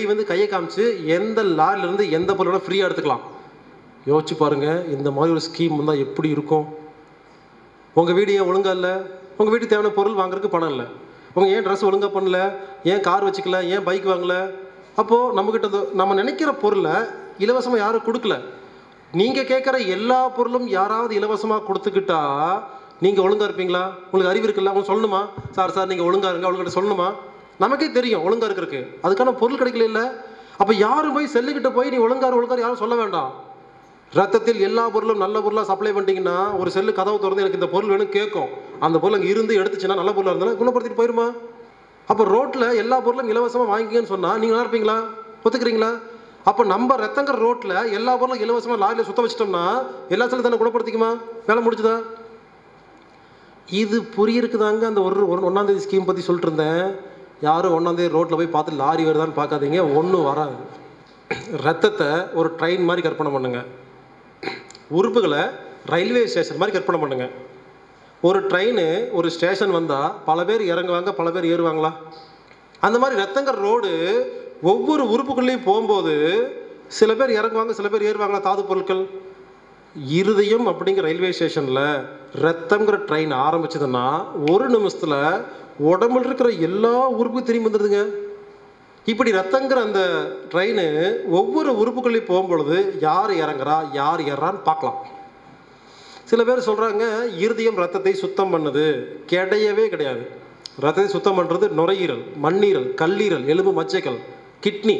வெளியே வந்து கையை காமிச்சு எந்த லாரில இருந்து எந்த பொருளோட ஃப்ரீயாக எடுத்துக்கலாம் யோசிச்சு பாருங்க இந்த மாதிரி ஒரு ஸ்கீம் வந்தால் எப்படி இருக்கும் உங்கள் வீடு ஏன் ஒழுங்கா இல்லை உங்கள் வீட்டுக்கு தேவையான பொருள் வாங்குறதுக்கு பணம் இல்லை உங்கள் ஏன் ட்ரெஸ் ஒழுங்கா பண்ணல ஏன் கார் வச்சுக்கல ஏன் பைக் வாங்கல அப்போது நம்மக்கிட்ட இந்த- நம்ம நினைக்கிற பொருளை இலவசமாக யாரும் கொடுக்கல நீங்கள் கேட்குற எல்லா பொருளும் யாராவது இலவசமாக கொடுத்துக்கிட்டா நீங்கள் ஒழுங்கா இருப்பீங்களா உங்களுக்கு அறிவு இருக்குல்ல அவங்க சொல்லணுமா சார் சார் நீங்கள் ஒழுங்கா இருங்க அவங்ககிட்ட சொல்லணுமா நமக்கே தெரியும் ஒழுங்கா இருக்கிறதுக்கு அதுக்கான பொருள் கிடைக்கல இல்லை அப்போ யாரும் போய் செல்லுக்கிட்ட போய் நீ ஒழுங்காரு ஒழுங்காரு யாரும் சொல்ல வேண்டாம் ரத்தத்தில் எல்லா பொருளும் நல்ல பொருளாக சப்ளை பண்ணிட்டீங்கன்னா ஒரு செல்லு கதவு திறந்து எனக்கு இந்த பொருள் வேணும் கேட்கும் அந்த பொருள் அங்கே இருந்து எடுத்துச்சுன்னா நல்ல பொருளாக இருந்தாலும் குணப்படுத்திட்டு போயிருமா அப்போ ரோட்டில் எல்லா பொருளும் இலவசமாக வாங்கிக்கன்னு சொன்னால் நீங்கள் நல்லா இருப்பீங்களா ஒத்துக்கிறீங்களா அப்போ நம்ம ரத்தங்கிற ரோட்டில் எல்லா பொருளும் இலவசமாக லாரியில் சுத்த வச்சிட்டோம்னா எல்லா செல்லு தானே குணப்படுத்திக்குமா வேலை முடிச்சுதா இது புரியிருக்குதாங்க அந்த ஒரு ஒரு ஒன்றாந்தேதி ஸ்கீம் பற்றி சொல்லிட்டு இருந்தேன் யாரும் ஒன்றாந்தேதி ரோட்டில் போய் பார்த்து லாரி வருதான்னு பார்க்காதீங்க ஒன்றும் வராது ரத்தத்தை ஒரு ட்ரெயின் மாதிரி கற்பனை பண்ணுங்க உறுப்புகளை ரயில்வே ஸ்டேஷன் மாதிரி கற்பனை பண்ணுங்க ஒரு ட்ரெயின் ஒரு ஸ்டேஷன் வந்தால் பல பேர் இறங்குவாங்க பல பேர் ஏறுவாங்களா அந்த மாதிரி ரத்தங்கிற ரோடு ஒவ்வொரு உறுப்புகள்லையும் போகும்போது சில பேர் இறங்குவாங்க சில பேர் ஏறுவாங்களா தாது பொருட்கள் இருதயம் அப்படிங்கிற ரயில்வே ஸ்டேஷனில் ரத்தங்கிற ட்ரெயின் ஆரம்பிச்சதுன்னா ஒரு நிமிஷத்தில் உடம்புல இருக்கிற எல்லா உறுப்புக்கும் திரும்பி வந்துடுதுங்க இப்படி ரத்தங்கிற அந்த ட்ரெயின் ஒவ்வொரு உறுப்புகளையும் போகும்பொழுது யார் இறங்குறா யார் ஏறான்னு பார்க்கலாம் சில பேர் சொல்கிறாங்க இருதயம் ரத்தத்தை சுத்தம் பண்ணுது கிடையவே கிடையாது ரத்தத்தை சுத்தம் பண்ணுறது நுரையீரல் மண்ணீரல் கல்லீரல் எலும்பு மச்சைகள் கிட்னி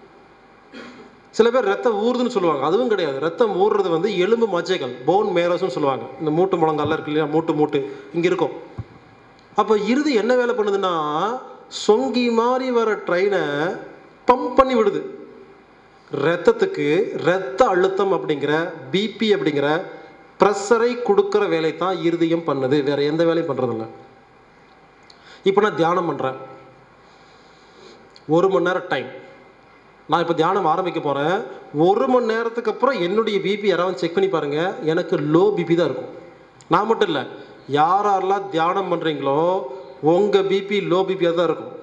சில பேர் ரத்தம் ஊறுதுன்னு சொல்லுவாங்க அதுவும் கிடையாது ரத்தம் ஊறுறது வந்து எலும்பு மச்சைகள் போன் மேரஸ்னு சொல்லுவாங்க இந்த மூட்டு முழங்கால இருக்கு இல்லையா மூட்டு மூட்டு இங்கே இருக்கும் அப்போ இறுதி என்ன வேலை பண்ணுதுன்னா சொங்கி மாதிரி வர ட்ரெயினை பம்ப் பண்ணி விடுது ரத்தத்துக்கு ரத்த அழுத்தம் அப்படிங்கிற பிபி அப்படிங்கிற ப்ரெஷரை கொடுக்குற வேலை தான் இருதயம் பண்ணுது வேற எந்த வேலையும் பண்ணுறதில்ல இப்போ நான் தியானம் பண்ணுறேன் ஒரு மணி நேரம் டைம் நான் இப்போ தியானம் ஆரம்பிக்க போகிறேன் ஒரு மணி நேரத்துக்கு அப்புறம் என்னுடைய பிபி யாராவது செக் பண்ணி பாருங்கள் எனக்கு லோ பிபி தான் இருக்கும் நான் மட்டும் இல்லை யார் யாரெல்லாம் தியானம் பண்ணுறீங்களோ உங்கள் பிபி லோ பிபியாக தான் இருக்கும்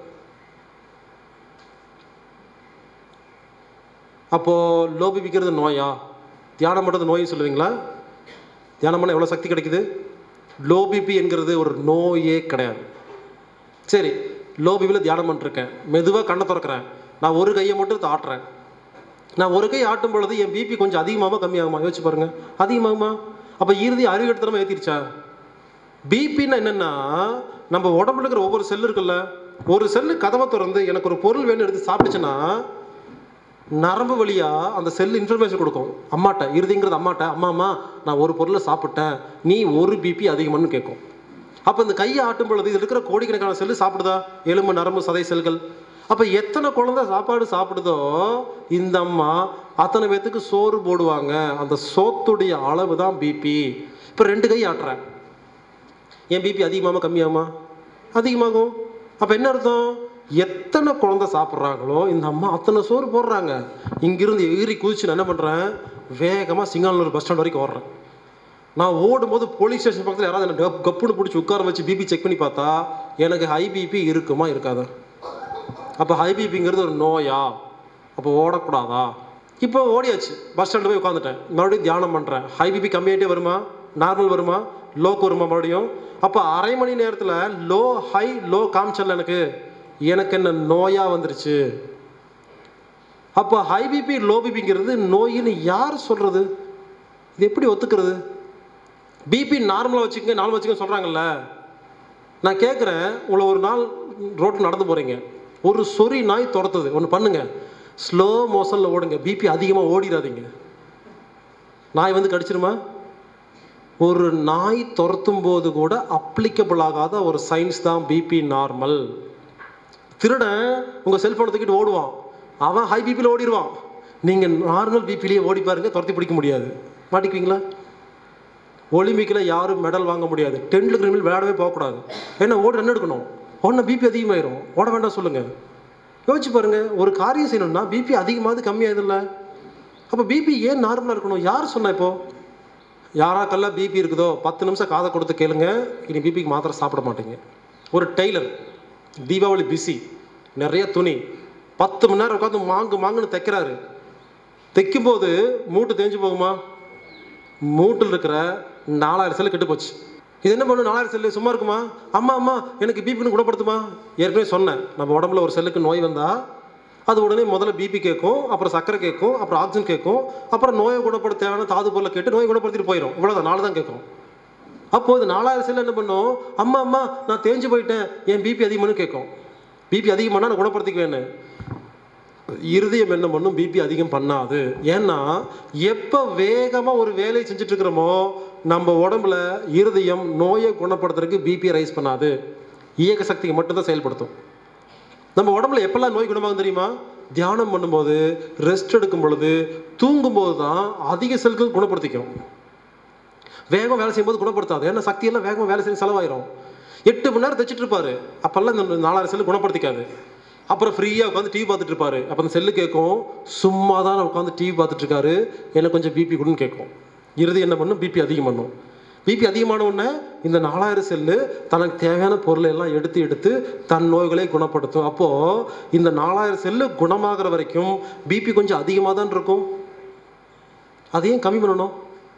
அப்போது லோ பிபிக்கிறது நோயா தியானம் பண்ணுறது நோய் சொல்லுவீங்களா தியானம் பண்ண எவ்வளோ சக்தி கிடைக்குது லோ பிபி என்கிறது ஒரு நோயே கிடையாது சரி லோ பிபியில் தியானம் பண்ணிருக்கேன் மெதுவாக கண்ணை திறக்கிறேன் நான் ஒரு கையை மட்டும் ஆட்டுறேன் நான் ஒரு கை ஆட்டும் பொழுது என் பிபி கொஞ்சம் அதிகமாகுமா கம்மியாகுமா யோசிச்சு பாருங்க அதிகமாகுமா அப்போ இறுதி அறிவு எடுத்துறமா ஏற்றிருச்சா பிபின்னா என்னென்னா நம்ம உடம்புல இருக்கிற ஒவ்வொரு செல்லு இருக்குல்ல ஒரு செல்லு கதவை திறந்து எனக்கு ஒரு பொருள் வேணும் எடுத்து சாப்பிட்டுச்சுன்னா நரம்பு வழியா அந்த செல் இன்ஃபர்மேஷன் கொடுக்கும் அம்மாட்ட இறுதிங்கிறது அம்மாட்ட அம்மா அம்மா நான் ஒரு பொருளை சாப்பிட்டேன் நீ ஒரு பிபி அதிகம்னு கேட்கும் அப்போ இந்த கையை ஆட்டும் பொழுது இதில் இருக்கிற கோடிக்கணக்கான செல்லு சாப்பிடுதா எலும்பு நரம்பு சதை செல்கள் அப்போ எத்தனை குழந்தை சாப்பாடு சாப்பிடுதோ இந்த அம்மா அத்தனை பேத்துக்கு சோறு போடுவாங்க அந்த சோத்துடைய அளவு தான் பிபி இப்போ ரெண்டு கை ஆட்டுறேன் என் பிபி அதிகமாகுமா கம்மியாகுமா அதிகமாகும் அப்போ என்ன அர்த்தம் எத்தனை குழந்தை சாப்பிட்றாங்களோ இந்த அம்மா அத்தனை சோறு போடுறாங்க இங்கிருந்து எகிரி குதிச்சு நான் என்ன பண்ணுறேன் வேகமாக சிங்கானூர் பஸ் ஸ்டாண்ட் வரைக்கும் ஓடுறேன் நான் ஓடும்போது போலீஸ் ஸ்டேஷன் பக்கத்தில் யாராவது என்ன கப் கப்புன்னு பிடிச்சி உட்கார வச்சு பிபி செக் பண்ணி பார்த்தா எனக்கு ஹை பிபி இருக்குமா இருக்காதா அப்போ ஹை பிபிங்கிறது ஒரு நோயா அப்போ ஓடக்கூடாதா இப்போ ஓடியாச்சு பஸ் ஸ்டாண்டில் போய் உட்காந்துட்டேன் மறுபடியும் தியானம் பண்ணுறேன் ஹை பிபி கம்மியாகிட்டே வருமா நார்மல் வருமா லோக்கு வருமா மறுபடியும் அப்போ அரை மணி நேரத்தில் லோ ஹை லோ காமிச்சல எனக்கு எனக்கு என்ன நோயாக வந்துருச்சு அப்போ ஹை பிபி லோ பிபிங்கிறது நோயின்னு யார் சொல்கிறது இது எப்படி ஒத்துக்கிறது பிபி நார்மலாக வச்சுக்கங்க நார்மல் வச்சுக்கங்க சொல்கிறாங்கல்ல நான் கேட்குறேன் உங்களை ஒரு நாள் ரோட்டில் நடந்து போகிறீங்க ஒரு சொறி நாய் துரத்துது ஒன்று பண்ணுங்க ஸ்லோ மோஷனில் ஓடுங்க பிபி அதிகமாக ஓடிடாதீங்க நாய் வந்து கடிச்சிருமா ஒரு நாய் துரத்தும் போது கூட அப்ளிகபிள் ஆகாத ஒரு சயின்ஸ் தான் பிபி நார்மல் திருடன் உங்கள் செல்ஃபோனை தூக்கிட்டு ஓடுவான் அவன் ஹை பிபியில் ஓடிடுவான் நீங்கள் நார்மல் பிபிலேயே ஓடி பாருங்க துரத்தி பிடிக்க முடியாது மாட்டிக்குவீங்களா ஒலிம்பிக்கில் யாரும் மெடல் வாங்க முடியாது டென்னில் கிரிமில் விளையாடவே போகக்கூடாது ஏன்னா ஓடு ரன் எடுக்கணும் உடனே பிபி அதிகமாயிரும் ஓட வேண்டாம் சொல்லுங்கள் யோசிச்சு பாருங்க ஒரு காரியம் செய்யணும்னா பிபி அதிகமாவது கம்மியாகுதுல்ல அப்போ பிபி ஏன் நார்மலாக இருக்கணும் யார் சொன்னா இப்போ யாராக்கெல்லாம் பிபி இருக்குதோ பத்து நிமிஷம் காதை கொடுத்து கேளுங்க இனி பிபிக்கு மாத்திரை சாப்பிட மாட்டீங்க ஒரு டெய்லர் தீபாவளி பிஸி நிறைய துணி பத்து மணி நேரம் உட்காந்து மாங்கு மாங்குன்னு தைக்கிறாரு தைக்கும்போது மூட்டு தேஞ்சு போகுமா மூட்டில் இருக்கிற நாலாயிரம் செல்லு கெட்டு போச்சு இது என்ன பண்ணும் நாலாயிரம் செல்லு சும்மா இருக்குமா அம்மா அம்மா எனக்கு பிபின்னு குணப்படுத்துமா ஏற்கனவே சொன்னேன் நம்ம உடம்புல ஒரு செல்லுக்கு நோய் வந்தா அது உடனே முதல்ல பிபி கேட்கும் அப்புறம் சர்க்கரை கேட்கும் அப்புறம் ஆக்சிஜன் கேட்கும் அப்புறம் நோயை குணப்படுத்த தேவையான தாது பொருளை கேட்டு நோயை குணப்படுத்திட்டு போயிடும் இவ்வளோதான் நாலு தான் கேட்கும் அப்போ இது நாலாயிரம் செல் என்ன பண்ணும் அம்மா அம்மா நான் தேஞ்சு போயிட்டேன் என் பிபி அதிகமானு கேட்கும் பிபி அதிகமானா நான் குணப்படுத்திக்குவேன்னு இருதயம் என்ன பண்ணும் பிபி அதிகம் பண்ணாது ஏன்னா எப்போ வேகமாக ஒரு வேலையை செஞ்சுட்டு இருக்கிறோமோ நம்ம உடம்புல இருதயம் நோயை குணப்படுத்துறதுக்கு பிபி ரைஸ் பண்ணாது இயக்க சக்திக்கு மட்டும்தான் செயல்படுத்தும் நம்ம உடம்புல எப்பெல்லாம் நோய் குணமாகும் தெரியுமா தியானம் பண்ணும்போது ரெஸ்ட் எடுக்கும் பொழுது தூங்கும்போது தான் அதிக செல்கள் குணப்படுத்திக்கும் வேகம் வேலை செய்யும்போது குணப்படுத்தாது ஏன்னா சக்தியெல்லாம் வேகமாக வேலை செய்ய செலவாயிரும் எட்டு மணி நேரம் தைச்சிட்டு இருப்பாரு அப்பெல்லாம் இந்த நாலாயிரம் செல்லு குணப்படுத்திக்காது அப்புறம் ஃப்ரீயாக உட்காந்து டிவி பார்த்துட்டு இருப்பாரு அப்போ அந்த செல்லு கேட்கும் சும்மா தான் உட்காந்து டிவி பார்த்துட்டு இருக்காரு எனக்கு கொஞ்சம் பிபி கொடுன்னு கேட்கும் இறுதி என்ன பண்ணும் பிபி அதிகம் பண்ணும் பிபி அதிகமான உடனே இந்த நாலாயிரம் செல்லு தனக்கு தேவையான பொருளை எல்லாம் எடுத்து எடுத்து தன் நோய்களை குணப்படுத்தும் அப்போது இந்த நாலாயிரம் செல்லு குணமாகிற வரைக்கும் பிபி கொஞ்சம் அதிகமாக தான் இருக்கும் அதையும் கம்மி பண்ணணும்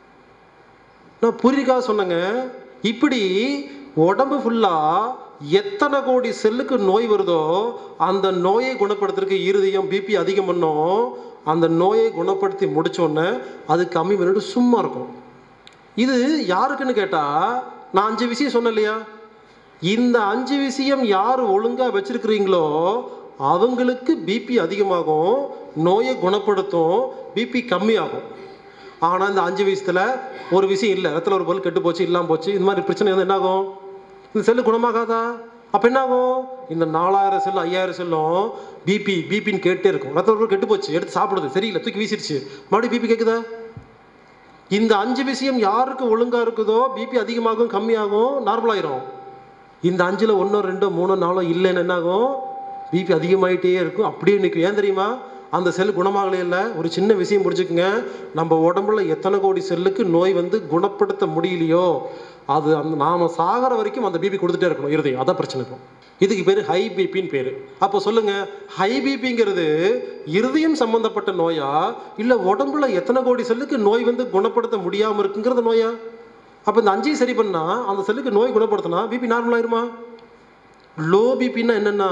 நான் புரியுதுக்காக சொன்னேங்க இப்படி உடம்பு ஃபுல்லாக எத்தனை கோடி செல்லுக்கு நோய் வருதோ அந்த நோயை குணப்படுத்துறதுக்கு இருதயம் பிபி அதிகம் பண்ணும் அந்த நோயை குணப்படுத்தி முடிச்ச உடனே அது கம்மி பண்ணிட்டு சும்மா இருக்கும் இது யாருக்குன்னு கேட்டால் நான் அஞ்சு விஷயம் சொன்னேன் இல்லையா இந்த அஞ்சு விஷயம் யார் ஒழுங்காக வச்சிருக்கிறீங்களோ அவங்களுக்கு பிபி அதிகமாகும் நோயை குணப்படுத்தும் பிபி கம்மியாகும் ஆனால் இந்த அஞ்சு விஷயத்தில் ஒரு விஷயம் இல்லை ரத்தத்தில் ஒரு பொருள் கெட்டு போச்சு இல்லாமல் போச்சு இந்த மாதிரி பிரச்சனை வந்து என்னாகும் இந்த செல்லு குணமாகாதா அப்போ என்னாகும் இந்த நாலாயிரம் செல்லு ஐயாயிரம் செல்லும் பிபி பிபின்னு கேட்டே இருக்கும் ரத்த பொருள் கெட்டு போச்சு எடுத்து சாப்பிடுது சரியில்லை தூக்கி வீசிடுச்சு மறுபடியும் பிபி கேட்குதா இந்த அஞ்சு விஷயம் யாருக்கு ஒழுங்கா இருக்குதோ பிபி அதிகமாகும் கம்மியாகும் நார்மல் ஆயிரும் இந்த அஞ்சுல ஒன்றோ ரெண்டோ மூணோ நாலோ இல்லைன்னு என்னாகும் பிபி அதிகமாயிட்டே இருக்கும் அப்படியே நிற்கும் ஏன் தெரியுமா அந்த செல் குணமாகலே இல்லை ஒரு சின்ன விஷயம் புரிஞ்சுக்குங்க நம்ம உடம்புல எத்தனை கோடி செல்லுக்கு நோய் வந்து குணப்படுத்த முடியலையோ அது அந்த நாம சாகிற வரைக்கும் அந்த பிபி கொடுத்துட்டே இருக்கணும் இருதயம் அதான் பிரச்சனை இப்போ இதுக்கு பேர் ஹை பிபின்னு பேர் அப்போ சொல்லுங்க ஹை பிபிங்கிறது இருதயம் சம்பந்தப்பட்ட நோயா இல்லை உடம்புல எத்தனை கோடி செல்லுக்கு நோய் வந்து குணப்படுத்த முடியாமல் இருக்குங்கிறது நோயா அப்போ இந்த அஞ்சையும் சரி பண்ணா அந்த செல்லுக்கு நோய் குணப்படுத்தினா பிபி நார்மல் ஆயிருமா லோ பிபின்னா என்னன்னா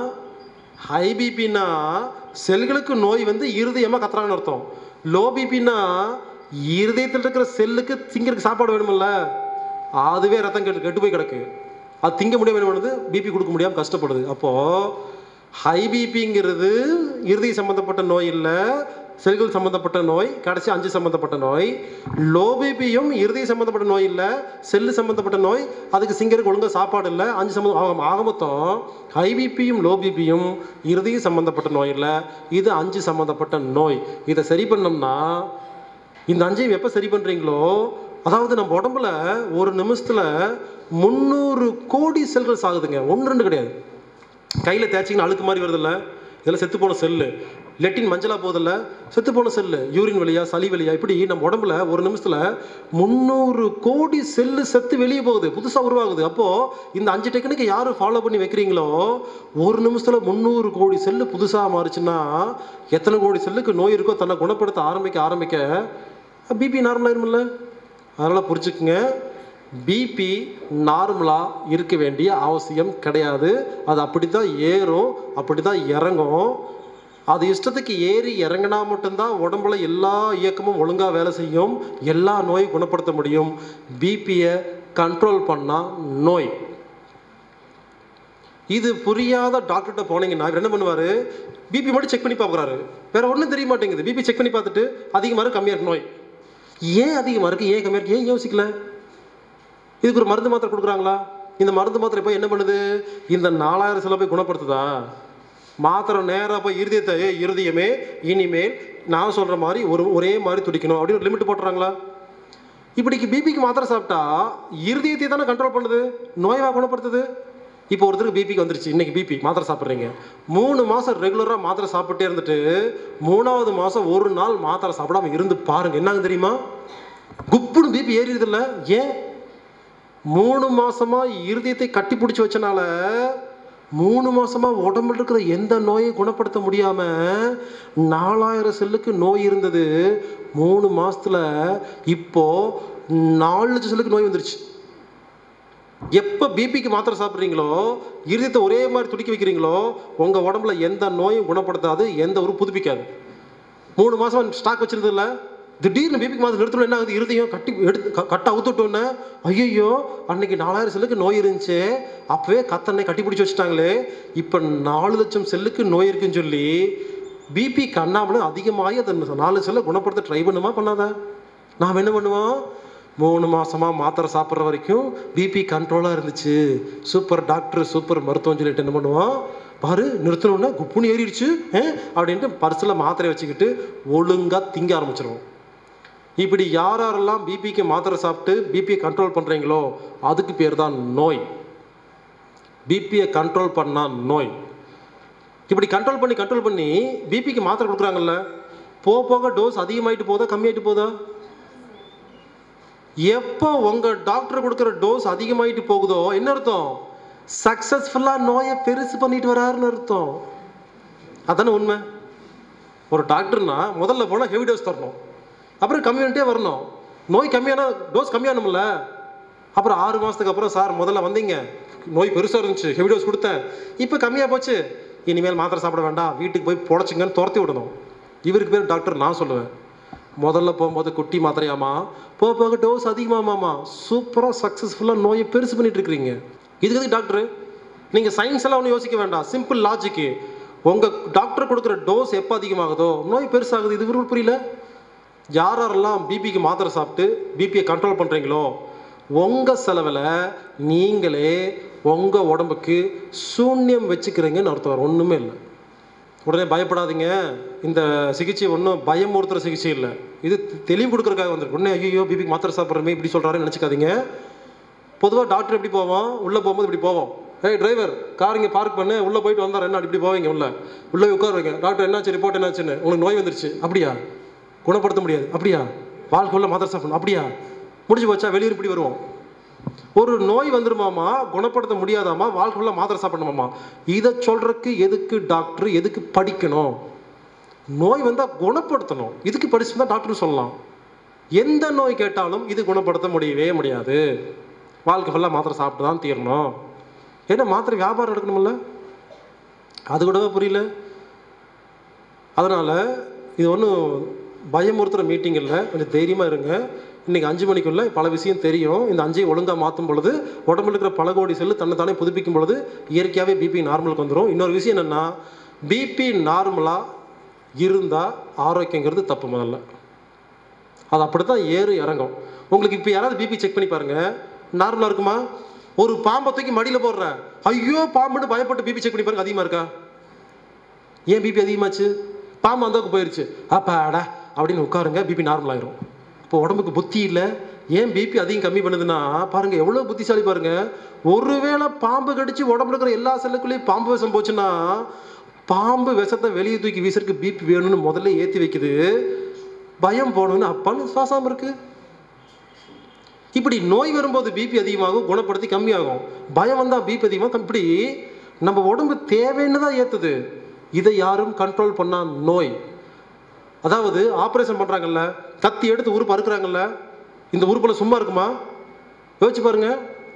ஹை பிபின்னா செல்களுக்கு நோய் வந்து இருதயமாக கத்துறாங்கன்னு அர்த்தம் லோ பிபின்னா இருதயத்தில் இருக்கிற செல்லுக்கு திங்கிறதுக்கு சாப்பாடு வேணுமில்ல அதுவே ரத்தம் கெட்டு கெட்டு போய் கிடக்கு அது திங்க முடியாம பண்ணுது பிபி கொடுக்க முடியாமல் கஷ்டப்படுது அப்போது ஹை பிபிங்கிறது இருதய சம்மந்தப்பட்ட நோய் இல்லை செல்கள் சம்மந்தப்பட்ட நோய் கடைசி அஞ்சு சம்மந்தப்பட்ட நோய் லோ பிபியும் இருதய சம்மந்தப்பட்ட நோய் இல்லை செல்லு சம்மந்தப்பட்ட நோய் அதுக்கு சிங்கருக்கு ஒழுங்கா சாப்பாடு இல்லை அஞ்சு சம்மந்தம் ஆக ஆக மொத்தம் ஹை பிபியும் லோ பிபியும் இருதய சம்மந்தப்பட்ட நோய் இல்லை இது அஞ்சு சம்மந்தப்பட்ட நோய் இதை சரி பண்ணோம்னா இந்த அஞ்சையும் எப்போ சரி பண்ணுறீங்களோ அதாவது நம்ம உடம்புல ஒரு நிமிஷத்தில் முந்நூறு கோடி செல்கள் சாகுதுங்க ஒன்று ரெண்டு கிடையாது கையில் தேய்ச்சிங்கன்னா அழுக்கு மாதிரி வருதில்ல இதெல்லாம் செத்து போன செல்லு லெட்டின் மஞ்சளா போதில்ல செத்து போன செல்லு யூரின் வழியா சளி வழியா இப்படி நம்ம உடம்புல ஒரு நிமிஷத்தில் முந்நூறு கோடி செல்லு செத்து வெளியே போகுது புதுசாக உருவாகுது அப்போது இந்த அஞ்சு டெக்னிக்கை யார் ஃபாலோ பண்ணி வைக்கிறீங்களோ ஒரு நிமிஷத்தில் முந்நூறு கோடி செல்லு புதுசாக மாறுச்சுன்னா எத்தனை கோடி செல்லுக்கு நோய் இருக்கோ தன்னை குணப்படுத்த ஆரம்பிக்க ஆரம்பிக்க பிபி நார்மல் ஆயிருமில்ல அதனால் புரிச்சுக்குங்க பிபி நார்மலாக இருக்க வேண்டிய அவசியம் கிடையாது அது அப்படி தான் ஏறும் அப்படி தான் இறங்கும் அது இஷ்டத்துக்கு ஏறி இறங்கினா மட்டும்தான் உடம்புல எல்லா இயக்கமும் ஒழுங்காக வேலை செய்யும் எல்லா நோயும் குணப்படுத்த முடியும் பிபியை கண்ட்ரோல் பண்ணால் நோய் இது புரியாத டாக்டர்கிட்ட போனீங்கன்னா இவர் என்ன பண்ணுவார் பிபி மட்டும் செக் பண்ணி பார்க்குறாரு வேற ஒன்றும் தெரிய மாட்டேங்குது பிபி செக் பண்ணி பார்த்துட்டு அதிகமாக இருக்கு கம்மியாக இருக்கு நோய் ஏன் அதிகமாக இருக்கு ஏன் கம்மியாக இருக்கு ஏன் யோசிக்கல இதுக்கு ஒரு மருந்து மாத்திரை கொடுக்குறாங்களா இந்த மருந்து மாத்திரை போய் என்ன பண்ணுது இந்த நாலாயிரம் சில போய் குணப்படுத்துதா மாத்திரை நேராக போய் இருதயத்தை "ஏய், இருதயமே இனிமேல் நான் சொல்கிற மாதிரி ஒரு ஒரே மாதிரி துடிக்கணும் அப்படின்னு ஒரு லிமிட் போட்டுறாங்களா இப்படிக்கு பிபிக்கு மாத்திரை சாப்பிட்டா இருதயத்தை தானே கண்ட்ரோல் பண்ணுது நோயவா குணப்படுத்துது இப்போ ஒருத்தருக்கு பிபிக்கு வந்துருச்சு இன்னைக்கு பிபி மாத்திரை சாப்பிட்றீங்க மூணு மாதம் ரெகுலராக மாத்திரை சாப்பிட்டே இருந்துட்டு மூணாவது மாதம் ஒரு நாள் மாத்திரை சாப்பிடாம இருந்து பாருங்க என்னங்க தெரியுமா குப்புன்னு பிபி ஏறிடுது இல்ல ஏன் மூணு மாசமா இருதயத்தை கட்டி பிடிச்சி வச்சனால மூணு மாசமா உடம்புல இருக்கிற எந்த நோயை குணப்படுத்த முடியாம நாலாயிரம் செல்லுக்கு நோய் இருந்தது மூணு மாசத்துல இப்போ நாலு லட்சம் செல்லுக்கு நோய் வந்துருச்சு எப்போ பிபிக்கு மாத்திரை சாப்பிட்றீங்களோ இருதயத்தை ஒரே மாதிரி துடிக்க வைக்கிறீங்களோ உங்கள் உடம்புல எந்த நோயும் குணப்படுத்தாது எந்த ஒரு புதுப்பிக்காது மூணு மாதம் ஸ்டாக் வச்சிருந்ததில்ல திடீர்னு பிபிக்கு மாத்திரை நிறுத்தணும் என்ன ஆகுது இருதயம் கட்டி எடுத்து க- கட்ட அவுத்துட்டோன்னே ஐயோ அன்னைக்கு நாலாயிரம் செல்லுக்கு நோய் இருந்துச்சு அப்பவே கத்தனை கட்டி பிடிச்சி வச்சுட்டாங்களே இப்போ நாலு லட்சம் செல்லுக்கு நோய் இருக்குன்னு சொல்லி பிபி கண்ணாமலும் அதிகமாகி அதை நாலு செல்லை குணப்படுத்த ட்ரை பண்ணுமா பண்ணாத நாம் என்ன பண்ணுவோம் மூணு மாசமா மாத்திரை சாப்பிட்ற வரைக்கும் பிபி கண்ட்ரோலாக இருந்துச்சு சூப்பர் டாக்டர் சூப்பர் மருத்துவம் சொல்லிட்டு என்ன பண்ணுவோம் பாரு நிறுத்தணுன்னா குப்புன்னு ஏறிடுச்சு ஆ? அப்படின்ட்டு பர்ஸில் மாத்திரை வச்சுக்கிட்டு ஒழுங்காக திங்க ஆரம்பிச்சிருவோம் இப்படி யார் யாரெல்லாம் பிபிக்கு மாத்திரை சாப்பிட்டு பிபியை கண்ட்ரோல் பண்ணுறீங்களோ அதுக்கு பேர் தான் நோய் பிபியை கண்ட்ரோல் பண்ணா நோய் இப்படி கண்ட்ரோல் பண்ணி கண்ட்ரோல் பண்ணி பிபிக்கு மாத்திரை கொடுக்குறாங்கல்ல போக போக டோஸ் அதிகமாயிட்டு போதா கம்மியாயிட்டு போதா எப்போ உங்க டாக்டர் கொடுக்குற டோஸ் அதிகமாயிட்டு போகுதோ என்ன அர்த்தம் சக்சஸ்ஃபுல்லா நோயை பெருசு பண்ணிட்டு வராருன்னு அர்த்தம் அதானே உண்மை ஒரு டாக்டர்னா முதல்ல போனால் ஹெவி டோஸ் தரணும் அப்புறம் கம்மி பண்ணிட்டே வரணும் நோய் கம்மியான டோஸ் கம்மியானும்ல அப்புறம் ஆறு மாதத்துக்கு அப்புறம் சார் முதல்ல வந்தீங்க நோய் பெருசாக இருந்துச்சு ஹெவி டோஸ் கொடுத்தேன் இப்போ கம்மியாக போச்சு இனிமேல் மாத்திரை சாப்பிட வேண்டாம் வீட்டுக்கு போய் புடச்சிங்கன்னு துரத்தி விடணும் இவருக்கு பேர் டாக்டர் நான் சொல்லுவேன் முதல்ல போகும்போது குட்டி மாத்திரையாமா போக போக டோஸ் அதிகமாமாமா சூப்பராக சக்ஸஸ்ஃபுல்லாக நோயை பெருசு பண்ணிட்டு இருக்கிறீங்க இதுக்கு எதுக்கு டாக்டர் நீங்கள் சயின்ஸ் எல்லாம் ஒன்றும் யோசிக்க வேண்டாம் சிம்பிள் லாஜிக்கு உங்கள் டாக்டர் கொடுக்குற டோஸ் எப்போ அதிகமாகுதோ நோய் பெருசாகுது இது விரும்ப புரியல யார் யாரெல்லாம் பிபிக்கு மாத்திரை சாப்பிட்டு பிபியை கண்ட்ரோல் பண்ணுறீங்களோ உங்கள் செலவில் நீங்களே உங்கள் உடம்புக்கு சூன்யம் வச்சுக்கிறீங்கன்னு அர்த்தம் வேறு ஒன்றுமே இல்லை உடனே பயப்படாதீங்க இந்த சிகிச்சை ஒன்றும் பயமுறுத்துற சிகிச்சை இல்லை இது தெளிவு கொடுக்குறதுக்காக வந்திருக்கு உடனே ஐயோ பிபிக்கு மாத்திரை சாப்பிட்றமே இப்படி சொல்கிறாருன்னு நினச்சிக்காதீங்க பொதுவாக டாக்டர் எப்படி போவோம் உள்ளே போகும்போது இப்படி போவோம் ஏய் டிரைவர் கார் இங்கே பார்க் பண்ணு உள்ளே போயிட்டு வந்தார் என்ன இப்படி போவீங்க உள்ள உள்ளே போய் உட்காருவீங்க டாக்டர் என்னாச்சு ரிப்போர்ட் என்னாச்சுன்னு உங்களுக்கு நோய் வந்துருச்சு அப்படியா குணப்படுத்த முடியாது அப்படியா வாழ்க்கைக்குள்ள மாத்திரை சாப்பிடணும் அப்படியா முடிஞ்சு போச்சா வெளியூர் இப்படி வருவோம் ஒரு நோய் வந்துருமாமா குணப்படுத்த முடியாதாமா வாழ்க்கைக்குள்ள மாத்திரை சாப்பிடணுமாமா இதை சொல்றதுக்கு எதுக்கு டாக்டர் எதுக்கு படிக்கணும் நோய் வந்தால் குணப்படுத்தணும் இதுக்கு படிச்சு தான் டாக்டர் சொல்லலாம் எந்த நோய் கேட்டாலும் இது குணப்படுத்த முடியவே முடியாது வாழ்க்கை ஃபுல்லாக மாத்திரை சாப்பிட்டு தான் தீரணும் ஏன்னா மாத்திரை வியாபாரம் எடுக்கணும்ல அது கூடவே புரியல அதனால் இது ஒன்றும் பயமுறுத்துகிற மீட்டிங் இல்லை கொஞ்சம் தைரியமாக இருங்க இன்றைக்கி அஞ்சு மணிக்குள்ளே பல விஷயம் தெரியும் இந்த அஞ்சையும் ஒழுங்காக மாற்றும் பொழுது உடம்புல இருக்கிற பல கோடி செல்லு தன்னை தானே புதுப்பிக்கும் பொழுது இயற்கையாகவே பிபி நார்மலுக்கு வந்துடும் இன்னொரு விஷயம் என்னென்னா பிபி நார்மலாக இருந்தால் ஆரோக்கியங்கிறது தப்பு முதல்ல அது அப்படி தான் ஏறு இறங்கும் உங்களுக்கு இப்போ யாராவது பிபி செக் பண்ணி பாருங்க நார்மலாக இருக்குமா ஒரு பாம்பை தூக்கி மடியில் போடுற ஐயோ பாம்புன்னு பயப்பட்டு பிபி செக் பண்ணி பாருங்க அதிகமாக இருக்கா ஏன் பிபி அதிகமாச்சு பாம்பு அந்தாக்கு போயிருச்சு அப்பாடா அப்படின்னு உட்காருங்க பிபி நார்மல் ஆயிரும் இப்போ உடம்புக்கு புத்தி இல்லை ஏன் பிபி அதிகம் கம்மி பண்ணுதுன்னா பாருங்க எவ்வளோ புத்திசாலி பாருங்க ஒருவேளை பாம்பு கடிச்சு உடம்புல இருக்கிற எல்லா செல்லுக்குள்ளேயும் பாம்பு விஷம் போச்சுன்னா பாம்பு விஷத்தை வெளியே தூக்கி வீசறதுக்கு பிபி வேணும்னு முதல்ல ஏற்றி வைக்குது பயம் போகணும்னு அப்பான்னு சுவாசம் இருக்கு இப்படி நோய் வரும்போது பிபி அதிகமாகும் குணப்படுத்தி கம்மியாகும் பயம் வந்தால் பிபி அதிகமாக இப்படி நம்ம உடம்பு தேவைன்னு தான் ஏற்றுது இதை யாரும் கண்ட்ரோல் பண்ணா நோய் அதாவது ஆப்ரேஷன் பண்ணுறாங்கல்ல கத்தி எடுத்து உறுப்பு அறுக்குறாங்கல்ல இந்த உறுப்பில் சும்மா இருக்குமா யோசிச்சு பாருங்க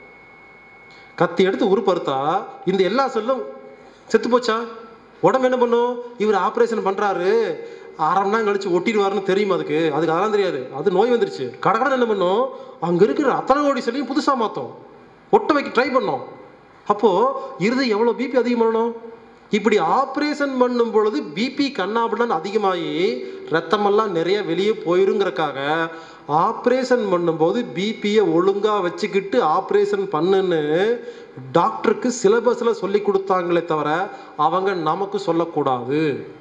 கத்தி எடுத்து உறுப்பு அறுத்தா இந்த எல்லா செல்லும் செத்து போச்சா உடம்பு என்ன பண்ணும் இவர் ஆப்ரேஷன் பண்ணுறாரு அரை மணி நேரம் கழிச்சு ஒட்டிடுவாருன்னு தெரியும் அதுக்கு அதுக்கு அதெல்லாம் தெரியாது அது நோய் வந்துருச்சு கடகடன் என்ன பண்ணும் அங்கே இருக்கிற அத்தனை கோடி செல்லையும் புதுசாக மாற்றும் ஒட்ட வைக்க ட்ரை பண்ணோம் அப்போது இருதயம் எவ்வளோ பிபி அதிகமாகணும் இப்படி ஆப்ரேஷன் பண்ணும் பொழுது பிபி கண்ணாபிடான்னு அதிகமாகி ரத்தமெல்லாம் நிறைய வெளியே போயிருங்கிறக்காக ஆப்ரேஷன் பண்ணும்போது பிபியை ஒழுங்காக வச்சுக்கிட்டு ஆப்ரேஷன் பண்ணுன்னு டாக்டருக்கு சிலபஸில் சொல்லி கொடுத்தாங்களே தவிர அவங்க நமக்கு சொல்லக்கூடாது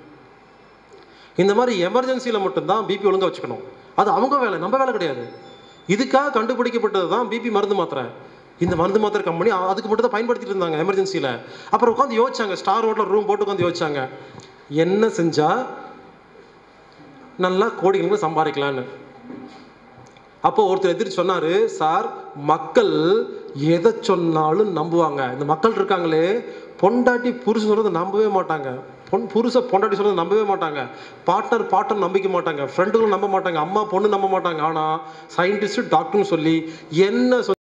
இந்த மாதிரி எமர்ஜென்சியில் மட்டும்தான் பிபி ஒழுங்காக வச்சுக்கணும் அது அவங்க வேலை நம்ம வேலை கிடையாது இதுக்காக கண்டுபிடிக்கப்பட்டது தான் பிபி மருந்து மாத்திரை இந்த மருந்து மாத்திரை கம்பெனி அதுக்கு மட்டும் தான் பயன்படுத்திட்டு இருந்தாங்க எமர்ஜென்சியில் அப்புறம் உட்காந்து யோசிச்சாங்க ஸ்டார் ஹோட்டல் ரூம் போட்டு உட்காந்து யோசிச்சாங்க என்ன செஞ்சால் நல்லா கோடிக்கணக்கில் சம்பாதிக்கலான்னு அப்போ ஒருத்தர் எதிர்த்து சொன்னார் சார் மக்கள் எதை சொன்னாலும் நம்புவாங்க இந்த மக்கள் இருக்காங்களே பொண்டாட்டி புருஷன் சொல்கிறத நம்பவே மாட்டாங்க பொன் புருஷ பொண்டாட்டி சொல்கிறத நம்பவே மாட்டாங்க பார்ட்னர் பார்ட்னர் நம்பிக்க மாட்டாங்க ஃப்ரெண்டுகளும் நம்ப மாட்டாங்க அம்மா பொண்ணு நம்ப மாட்டாங்க ஆனால் சயின்டிஸ்ட் டாக்டர்னு சொல்லி என்ன சொல்லி